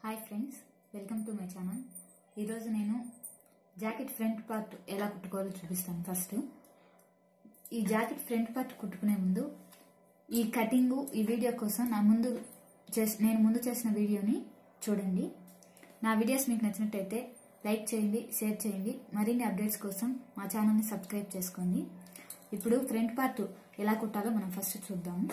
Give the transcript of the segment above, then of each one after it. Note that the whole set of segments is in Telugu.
Hi friends welcome to my channel ఈరోజు నేను జాకెట్ ఫ్రంట్ పార్ట్ ఎలా కుట్టుకోవాలో చూపిస్తాను ఫస్ట్ ఈ జాకెట్ ఫ్రంట్ పార్ట్ కుట్టుకునే ముందు ఈ కటింగు ఈ వీడియో కోసం నా ముందు చేసి నేను ముందు చేసిన వీడియోని చూడండి నా వీడియోస్ మీకు నచ్చినట్టయితే లైక్ చేయండి షేర్ చేయండి మరిన్ని అప్డేట్స్ కోసం మా ఛానల్ని సబ్స్క్రైబ్ చేసుకోండి ఇప్పుడు ఫ్రంట్ పార్ట్ ఎలా కుట్టాలో మనం ఫస్ట్ చూద్దాము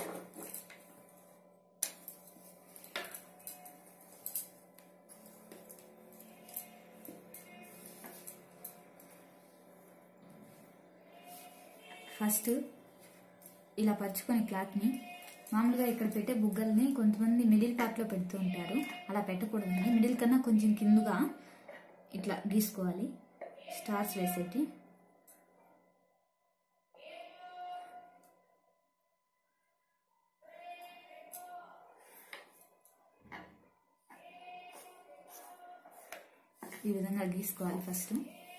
ఫస్ట్ ఇలా పరుచుకొని క్లాత్ని మామూలుగా ఇక్కడ పెట్టే బుగ్గల్ని కొంతమంది మిడిల్ పార్ట్లో పెడుతూ ఉంటారు అలా పెట్టకూడదండి మిడిల్ కన్నా కొంచెం కిందుగా ఇట్లా గీసుకోవాలి స్టార్స్ వేసేటి ఈ విధంగా గీసుకోవాలి ఫస్ట్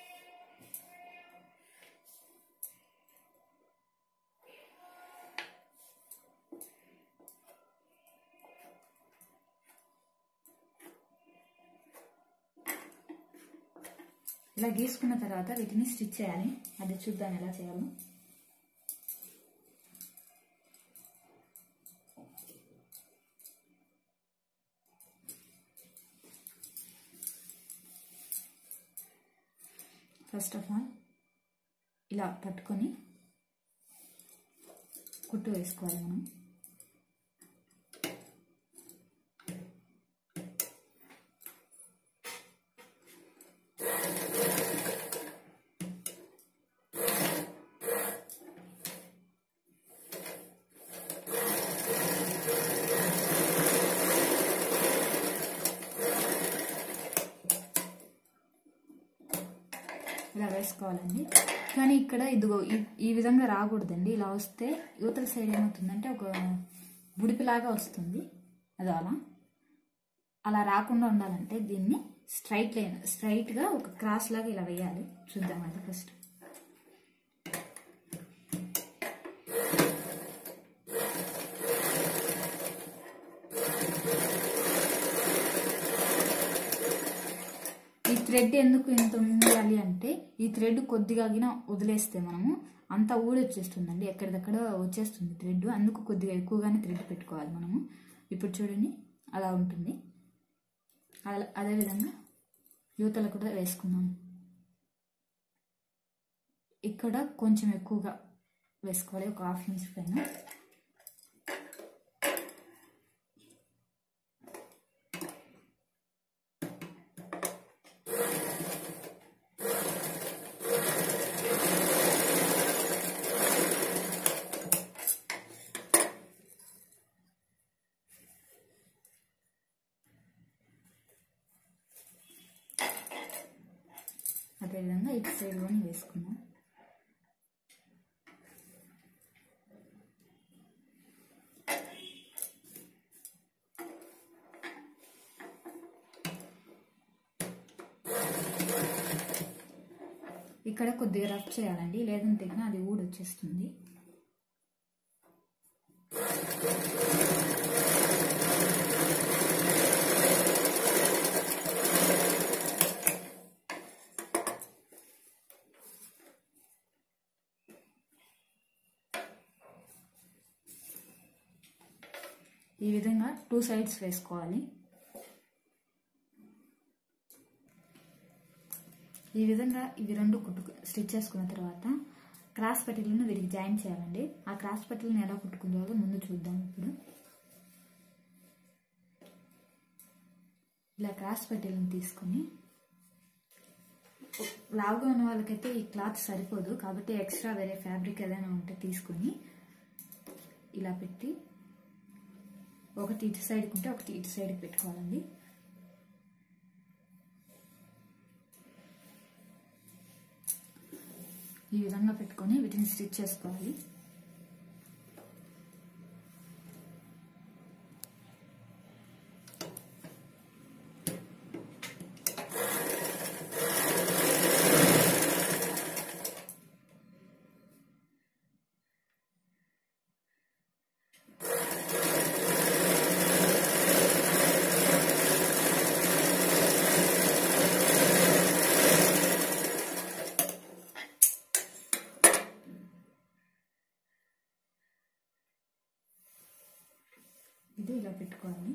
ఇలా గీసుకున్న తర్వాత వీటిని స్టిచ్ చేయాలి అది చూద్దాం ఎలా చేయాలో ఫస్ట్ ఆఫ్ ఆల్ ఇలా పట్టుకొని కుట్టు వేసుకోవాలి మనం ఇలా వేసుకోవాలండి కానీ ఇక్కడ ఇదిగో ఈ విధంగా రాకూడదండి ఇలా వస్తే యువతల సైడ్ ఏమవుతుందంటే ఒక బుడిపిలాగా వస్తుంది అదో అలా అలా రాకుండా ఉండాలంటే దీన్ని స్ట్రైట్ లైన్ స్ట్రైట్గా ఒక క్రాస్ లాగా ఇలా వేయాలి చూద్దాం అది ఫస్ట్ ఈ థ్రెడ్ ఎందుకు ఇంత ఉండాలి అంటే ఈ థ్రెడ్ కొద్దిగా వదిలేస్తే మనము అంతా ఊడొచ్చేస్తుందండి ఎక్కడిదక్కడ వచ్చేస్తుంది థ్రెడ్ అందుకు కొద్దిగా ఎక్కువగానే థ్రెడ్ పెట్టుకోవాలి మనము ఇప్పుడు చూడండి అలా ఉంటుంది అలా అదేవిధంగా యువతలు కూడా వేసుకున్నాం ఇక్కడ కొంచెం ఎక్కువగా వేసుకోవాలి ఒక హాఫ్ ఇంచ్ పైన అదేవిధంగా ఇటు సైడ్లోని వేసుకున్నాం ఇక్కడ కొద్దిగా రఫ్ చేయాలండి లేదంటే అది ఊడొచ్చేస్తుంది ఈ విధంగా టూ సైడ్స్ వేసుకోవాలి ఈ విధంగా ఇవి రెండు కుట్టు స్టిచ్ చేసుకున్న తర్వాత క్రాస్ పట్టీలను వీరికి జాయిన్ చేయాలండి ఆ క్రాస్ పట్టీలను ఎలా కుట్టుకుంటారో ముందు చూద్దాం ఇప్పుడు ఇలా క్రాస్ పట్టీలను తీసుకొని లావుగా ఉన్న వాళ్ళకైతే ఈ క్లాత్ సరిపోదు కాబట్టి ఎక్స్ట్రా వేరే ఫ్యాబ్రిక్ ఏదైనా ఉంటే తీసుకొని ఇలా పెట్టి ఒకటి ఇటు సైడ్కి ఉంటే ఒకటి ఇటు సైడ్కి పెట్టుకోవాలండి ఈ విధంగా పెట్టుకొని వీటిని స్టిచ్ చేసుకోవాలి కుట్టుకోవాలి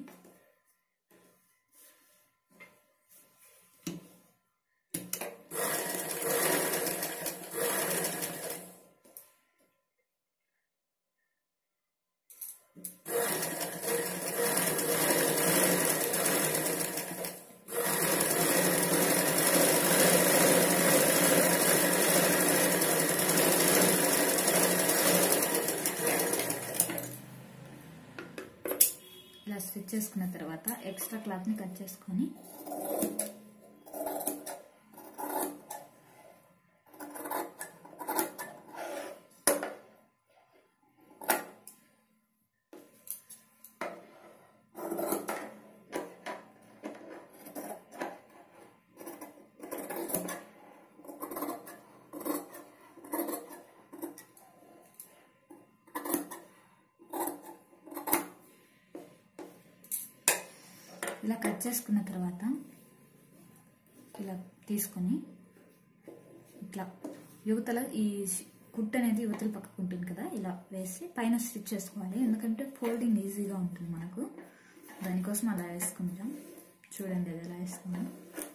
ఇలా స్టిచ్ చేసుకున్న తర్వాత ఎక్స్ట్రా క్లాత్ని కట్ చేసుకొని ఇలా కట్ చేసుకున్న తర్వాత ఇలా తీసుకొని ఇట్లా యువతల ఈ కుట్ అనేది యువతల పక్కకు ఉంటుంది కదా ఇలా వేసి పైన స్టిచ్ చేసుకోవాలి ఎందుకంటే ఫోల్డింగ్ ఈజీగా ఉంటుంది మనకు దానికోసం అలా వేసుకుంటాం చూడండి అది ఎలా వేసుకున్నాం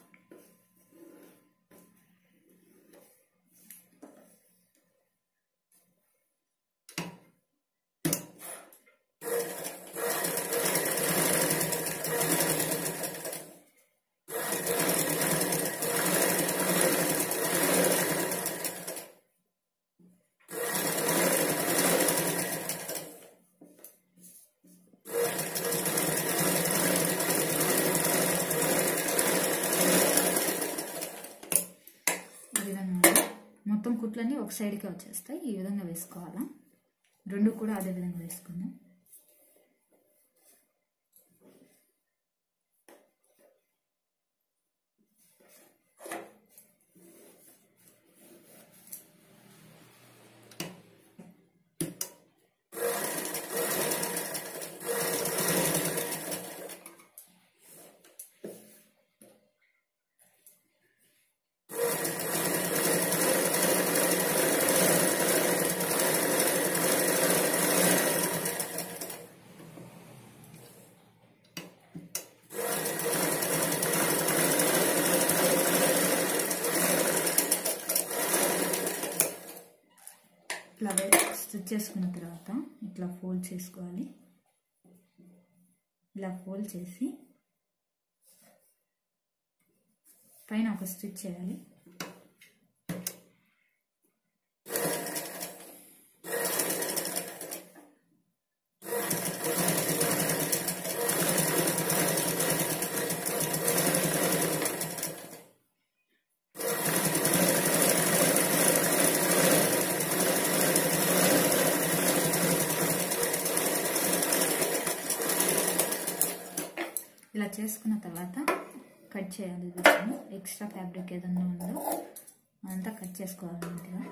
ఈ విధంగా మొత్తం కుట్లన్నీ ఒక సైడ్కే వచ్చేస్తాయి ఈ విధంగా వేసుకోవాలా రెండు కూడా అదే విధంగా వేసుకుందాం ఇట్లా స్టిచ్ చేసుకున్న తర్వాత ఇట్లా ఫోల్డ్ చేసుకోవాలి ఇలా ఫోల్డ్ చేసి పైన ఒక స్టిచ్ చేయాలి ఇలా చేసుకున్న తర్వాత కట్ చేయాలి వీటిని ఎక్స్ట్రా ఫ్యాబ్రిక్ ఏదన్నా ఉందో అదంతా కట్ చేసుకోవాలి నీట్గా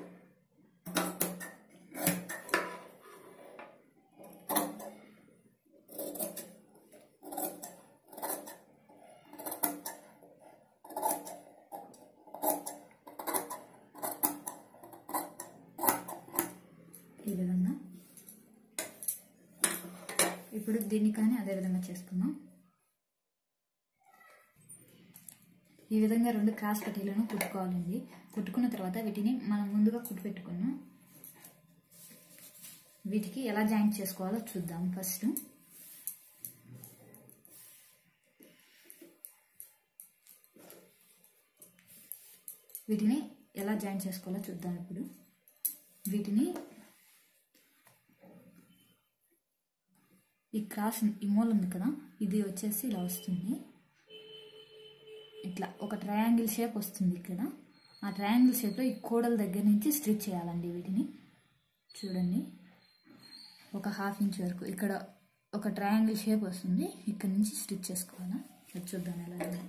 ఈ విధంగా ఇప్పుడు దీన్ని కానీ అదే విధంగా చేసుకుందాం ఈ విధంగా రెండు క్రాస్ పట్టీలను కుట్టుకోవాలండి కుట్టుకున్న తర్వాత వీటిని మనం ముందుగా కుట్టు పెట్టుకున్నాం వీటికి ఎలా జాయింట్ చేసుకోవాలో చూద్దాం ఫస్ట్ వీటిని ఎలా జాయిన్ చేసుకోవాలో చూద్దాం ఇప్పుడు వీటిని ఈ క్రాస్ ఈ మూల ఉంది కదా ఇది వచ్చేసి ఇలా వస్తుంది ఇట్లా ఒక ట్రయాంగిల్ షేప్ వస్తుంది ఇక్కడ ఆ ట్రయాంగిల్ షేప్లో ఈ కోడల దగ్గర నుంచి స్టిచ్ చేయాలండి వీటిని చూడండి ఒక హాఫ్ ఇంచ్ వరకు ఇక్కడ ఒక ట్రయాంగిల్ షేప్ వస్తుంది ఇక్కడ నుంచి స్టిచ్ చేసుకోవాలా అది చూద్దాం ఎలా ఉంది.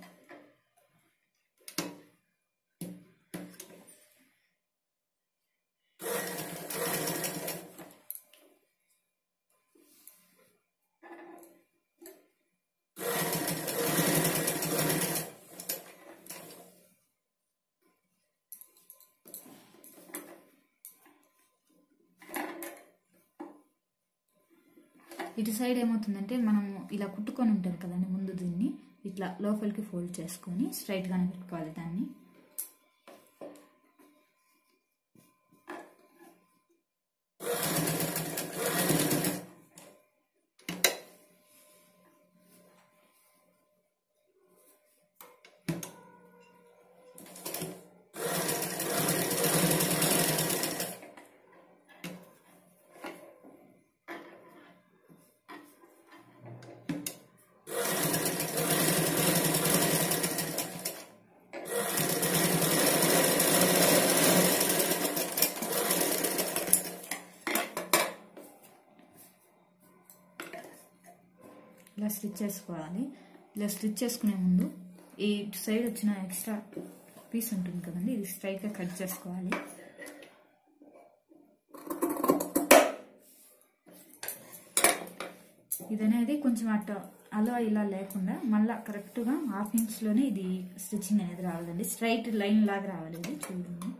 ఈ ఇటు సైడ్ ఏమవుతుందంటే మనము ఇలా కుట్టుకొని ఉంటుంది కదండి ముందు దీన్ని ఇట్లా లోపలికి ఫోల్డ్ చేసుకొని స్ట్రైట్గానే పెట్టుకోవాలి దాన్ని ఇలా స్టిచ్ చేసుకోవాలి ఇలా స్టిచ్ చేసుకునే ముందు ఈ సైడ్ వచ్చిన ఎక్స్ట్రా పీస్ ఉంటుంది కదండి ఇది స్ట్రైట్గా కట్ చేసుకోవాలి ఇది అనేది కొంచెం అట్ట అలా ఇలా లేకుండా మళ్ళీ కరెక్ట్గా హాఫ్ ఇంచ్లోనే ఇది స్టిచ్చింగ్ అనేది రావాలండి స్ట్రైట్ లైన్ లాగా రావాలి ఇది చూడండి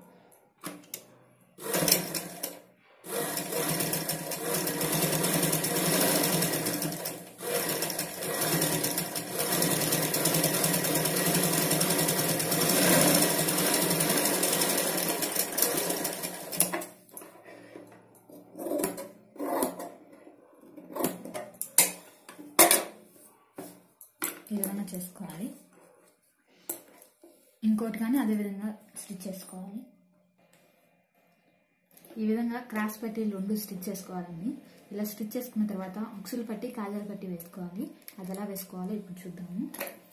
ఈ విధంగా చేసుకోవాలి ఇంకోటి కానీ అదే విధంగా స్టిచ్ చేసుకోవాలి ఈ విధంగా క్రాస్ పట్టి రెండు స్టిచ్ చేసుకోవాలండి ఇలా స్టిచ్ చేసుకున్న తర్వాత ఉక్సులు పట్టి కాజాలు పట్టి వేసుకోవాలి అది ఎలా వేసుకోవాలో ఇప్పుడు చూద్దాము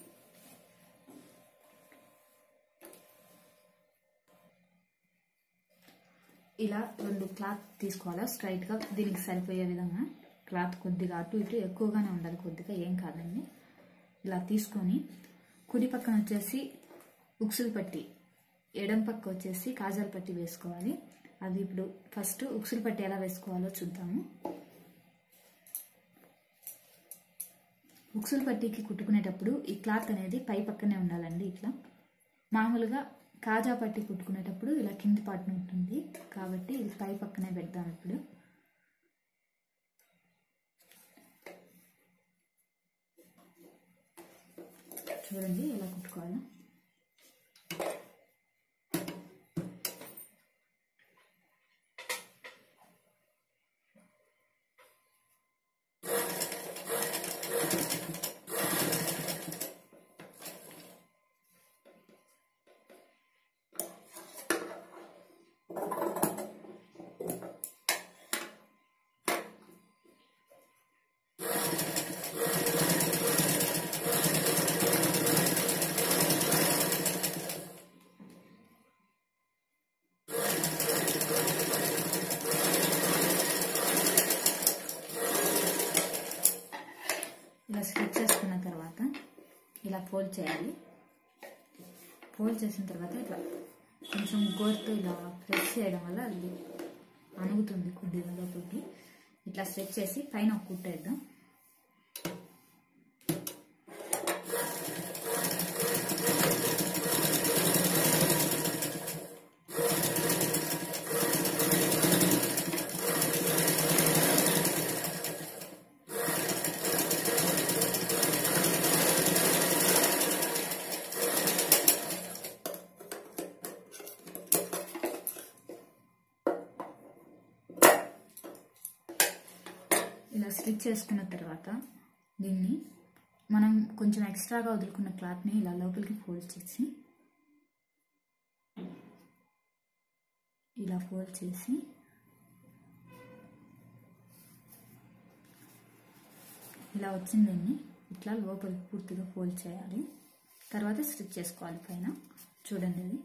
ఇలా రెండు క్లాత్ తీసుకోవాలా స్ట్రైట్గా దీనికి సరిపోయే విధంగా క్లాత్ కొద్దిగా అటు ఇటు ఎక్కువగానే ఉండాలి కొద్దిగా ఏం కాదండి ఇలా తీసుకొని కుడి పక్కన వచ్చేసి ఉక్సులు పట్టి ఎడం పక్క వచ్చేసి కాజాల పట్టి వేసుకోవాలి అది ఇప్పుడు ఫస్ట్ ఉక్సులు పట్టి ఎలా వేసుకోవాలో చూద్దాము ఉక్సులు పట్టికి కుట్టుకునేటప్పుడు ఈ క్లాత్ అనేది పై పక్కనే ఉండాలండి ఇట్లా మామూలుగా కాజా పట్టి కుట్టుకునేటప్పుడు ఇలా కింది పాటున ఉంటుంది కాబట్టి ఇది పై పక్కనే పెడతాం ఇప్పుడు చూడండి ఎలా కుట్టుకోవాలో ఇలా స్టిచ్ చేసుకున్న తర్వాత ఇలా ఫోల్డ్ చేయాలి ఫోల్డ్ చేసిన తర్వాత ఇట్లా కొంచెం గోరుతో ఇలా ప్రెస్ చేయడం వల్ల అది అణుగుతుంది కొద్దిగా లోపలికి ఇట్లా స్ట్రెచ్ చేసి పైన ఒక కుట్టేద్దాం ఇలా స్టిచ్ చేసుకున్న తర్వాత దీన్ని మనం కొంచెం ఎక్స్ట్రాగా వదులుకున్న క్లాత్ని ఇలా లోపలికి ఫోల్డ్ చేసి ఇలా ఫోల్డ్ చేసి ఇలా వచ్చిందండి ఇట్లా లోపలికి పూర్తిగా ఫోల్డ్ చేయాలి తర్వాత స్టిచ్ చేసుకోవాలి పైన చూడండి అది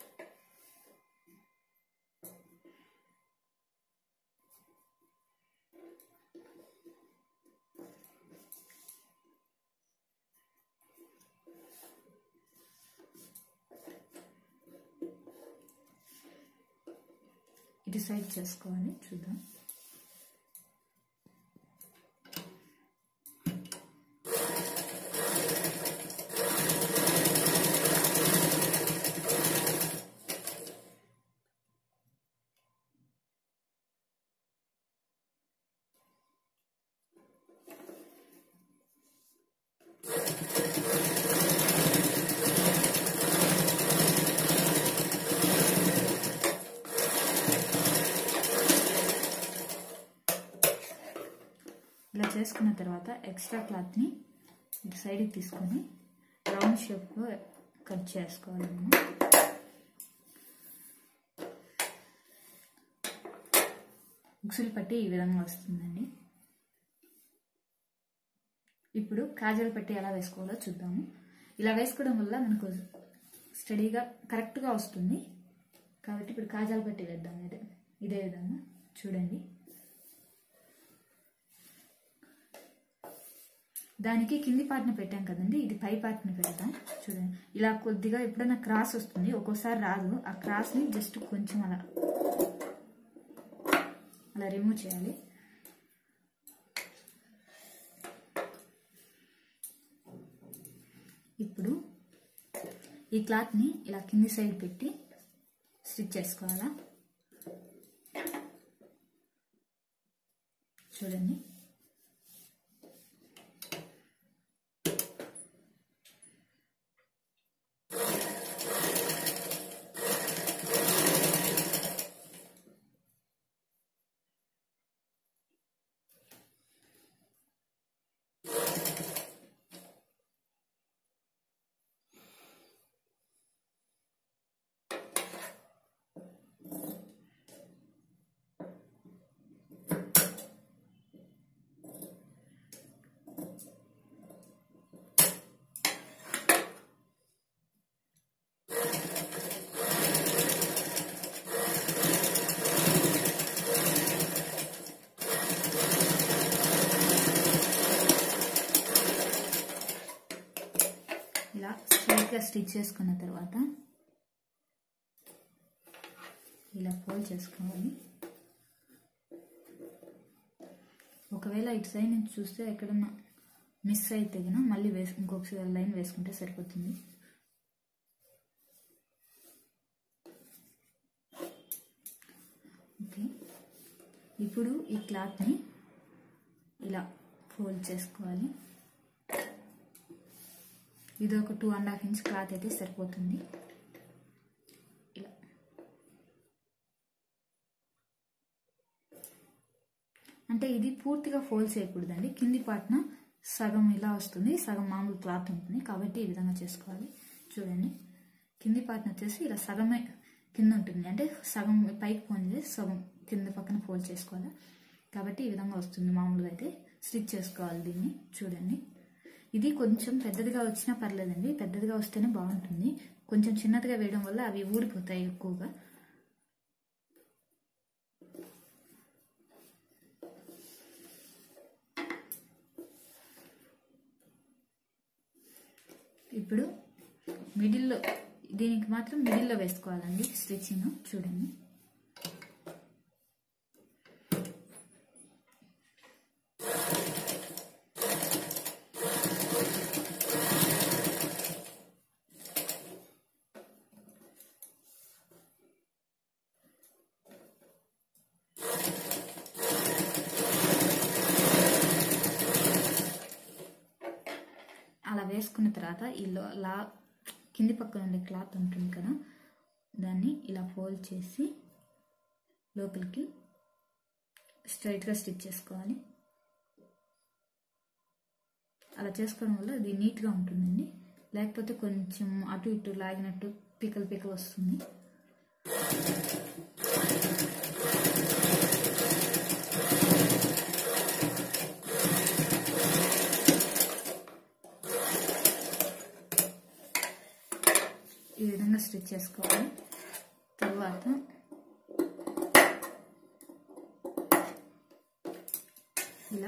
ఇటు సైడ్ చేసుకోవాలి చూద్దాం చేసుకున్న తర్వాత ఎక్స్ట్రా క్లాత్ని ఇటు సైడ్కి తీసుకొని రౌండ్ షేప్లో కట్ చేసుకోవాలి మనం ఉక్సులు పట్టి ఈ విధంగా వస్తుందండి ఇప్పుడు కాజల్ పట్టి ఎలా వేసుకోవాలో చూద్దాము ఇలా వేసుకోవడం వల్ల మనకు స్టడీగా కరెక్ట్గా వస్తుంది కాబట్టి ఇప్పుడు కాజాలు పట్టి వేద్దాం ఇదే ఇదే విధంగా చూడండి దానికి కింది పార్ట్ని పెట్టాం కదండి ఇది పై పార్ట్ని పెడతాం చూడండి ఇలా కొద్దిగా ఎప్పుడైనా క్రాస్ వస్తుంది ఒక్కోసారి రాదు ఆ క్రాస్ని జస్ట్ కొంచెం అలా అలా రిమూవ్ చేయాలి ఇప్పుడు ఈ క్లాత్ని ఇలా కింది సైడ్ పెట్టి స్టిచ్ చేసుకోవాలా చూడండి ఇలా స్ట్రైట్గా స్టిచ్ చేసుకున్న తర్వాత ఇలా ఫోల్డ్ చేసుకోవాలి ఒకవేళ ఇటు సైడ్ నుంచి చూస్తే ఎక్కడన్నా మిస్ అయితే కనుక మళ్ళీ వేసు ఇంకొకసారి లైన్ వేసుకుంటే సరిపోతుంది ఓకే ఇప్పుడు ఈ క్లాత్ని ఇలా ఫోల్డ్ చేసుకోవాలి ఇది ఒక two and half inch cloth అయితే సరిపోతుంది ఇలా అంటే ఇది పూర్తిగా ఫోల్డ్ చేయకూడదండి కింది పాటున సగం ఇలా వస్తుంది సగం మామూలు క్లాత్ ఉంటుంది కాబట్టి ఈ విధంగా చేసుకోవాలి చూడండి కింది పాటున వచ్చేసి ఇలా సగమే కింద ఉంటుంది అంటే సగం పైకి పోయింది సగం కింద పక్కన ఫోల్డ్ చేసుకోవాలి కాబట్టి ఈ విధంగా వస్తుంది మామూలుగా అయితే స్టిచ్ చేసుకోవాలి దీన్ని చూడండి ఇది కొంచెం పెద్దదిగా వచ్చినా పర్లేదండి పెద్దదిగా వస్తేనే బాగుంటుంది కొంచెం చిన్నదిగా వేయడం వల్ల అవి ఊడిపోతాయి ఎక్కువగా ఇప్పుడు మిడిల్లో దీనికి మాత్రం మిడిల్లో వేసుకోవాలండి స్టిచ్చింగ్ చూడండి అలా వేసుకున్న తర్వాత ఈ లో- లా కింది పక్కన ఉండే క్లాత్ ఉంటుంది కదా దాన్ని ఇలా ఫోల్డ్ చేసి లోపలికి స్ట్రైట్గా స్టిచ్ చేసుకోవాలి అలా చేసుకోవడం వల్ల ఇది నీట్గా ఉంటుందండి లేకపోతే కొంచెం అటు ఇటు లాగినట్టు పికల్ పికల్ వస్తుంది ఈ విధంగా స్టిచ్ చేసుకోవాలి తర్వాత ఇలా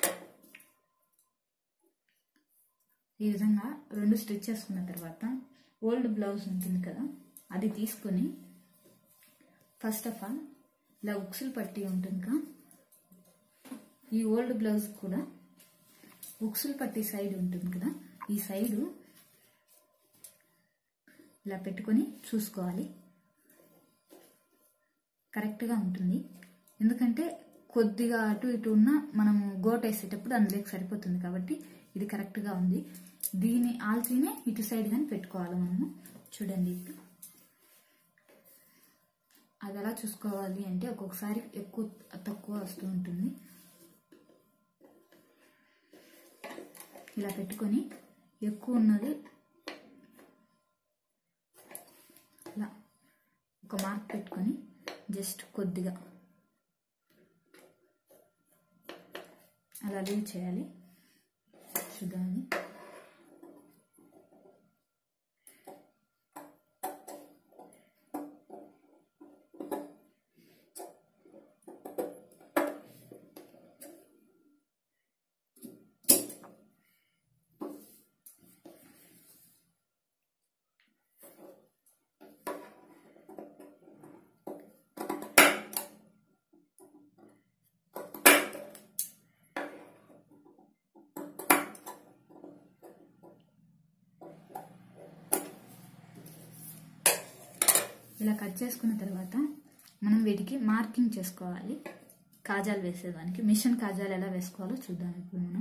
ఈ విధంగా రెండు స్టిచ్ చేసుకున్న తర్వాత ఓల్డ్ బ్లౌజ్ ఉంటుంది కదా అది తీసుకొని ఫస్ట్ ఆఫ్ ఆల్ ఇలా ఉక్సులు పట్టి ఉంటుంది కదా ఈ ఓల్డ్ బ్లౌజ్ కూడా ఉక్సులు పట్టి సైడ్ ఉంటుంది కదా ఈ సైడు ఇలా పెట్టుకొని చూసుకోవాలి కరెక్ట్గా ఉంటుంది ఎందుకంటే కొద్దిగా అటు ఇటు ఉన్న మనం గోట్ వేసేటప్పుడు అందులోకి సరిపోతుంది కాబట్టి ఇది కరెక్ట్గా ఉంది దీని ఆల్తీనే ఇటు సైడ్ కానీ పెట్టుకోవాలి మనము చూడండి ఇప్పుడు అది ఎలా చూసుకోవాలి అంటే ఒక్కొక్కసారి ఎక్కువ తక్కువ వస్తూ ఉంటుంది ఇలా పెట్టుకొని ఎక్కువ ఉన్నది ఇలా ఒక మార్క్ పెట్టుకొని జస్ట్ కొద్దిగా అలా లీవ్ చేయాలి చూద్దామండి ఇలా కట్ చేసుకున్న తర్వాత మనం వీటికి మార్కింగ్ చేసుకోవాలి కాజాలు వేసేదానికి మిషన్ కాజాలు ఎలా వేసుకోవాలో చూద్దాం ఇప్పుడు మనం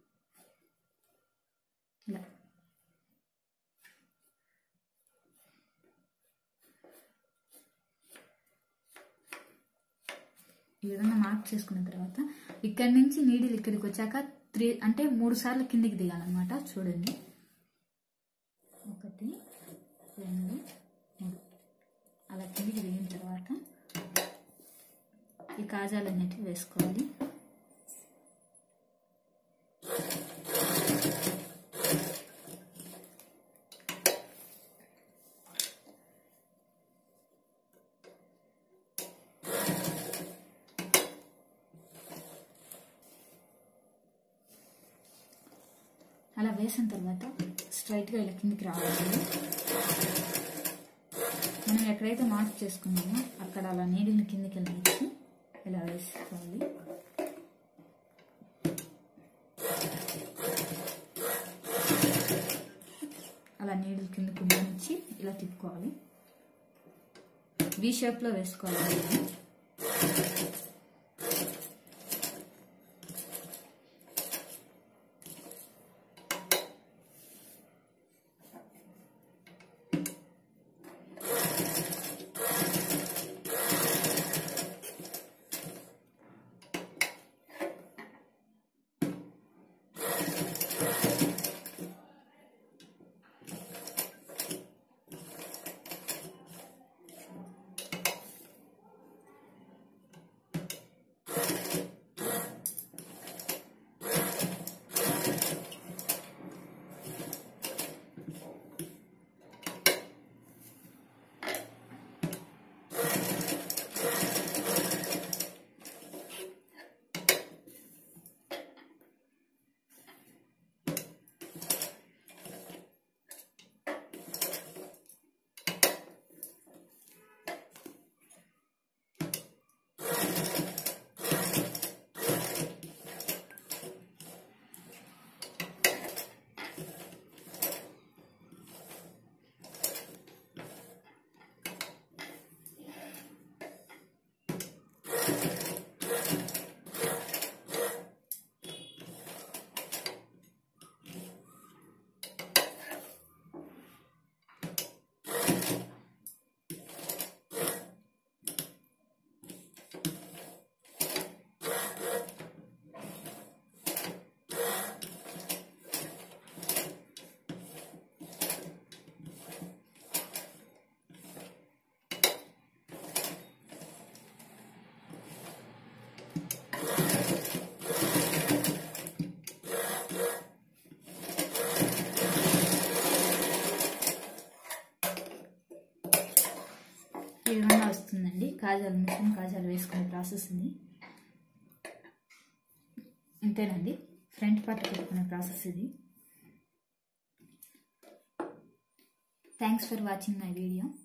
ఇలా ఈ విధంగా మార్క్ చేసుకున్న తర్వాత ఇక్కడి నుంచి నీడిల్ ఇక్కడికి వచ్చాక త్రీ అంటే మూడు సార్లు కిందికి దిగాలన్నమాట చూడండి ఒకటి రెండు మూడు అలా కిందికి దిగిన తర్వాత ఈ కాజాలు అనేటివి వేసుకోవాలి అలా వేసిన తర్వాత స్ట్రైట్గా ఇలా కిందికి రావాలి మనం ఎక్కడైతే మార్క్ చేసుకున్నామో అక్కడ అలా నీడిని కిందికి వెళ్ళి ఇలా వేసుకోవాలి అలా నీడిల్ కిందకు ఉంచి ఇలా తిప్పుకోవాలి వి షేప్లో వేసుకోవాలి ఈ విధంగా వస్తుందండి కాజాలు మిషన్ కాజాలు వేసుకునే ప్రాసెస్ ఇది అంతేనండి ఫ్రంట్ పార్ట్ పెట్టుకునే ప్రాసెస్ ఇది thanks for watching my video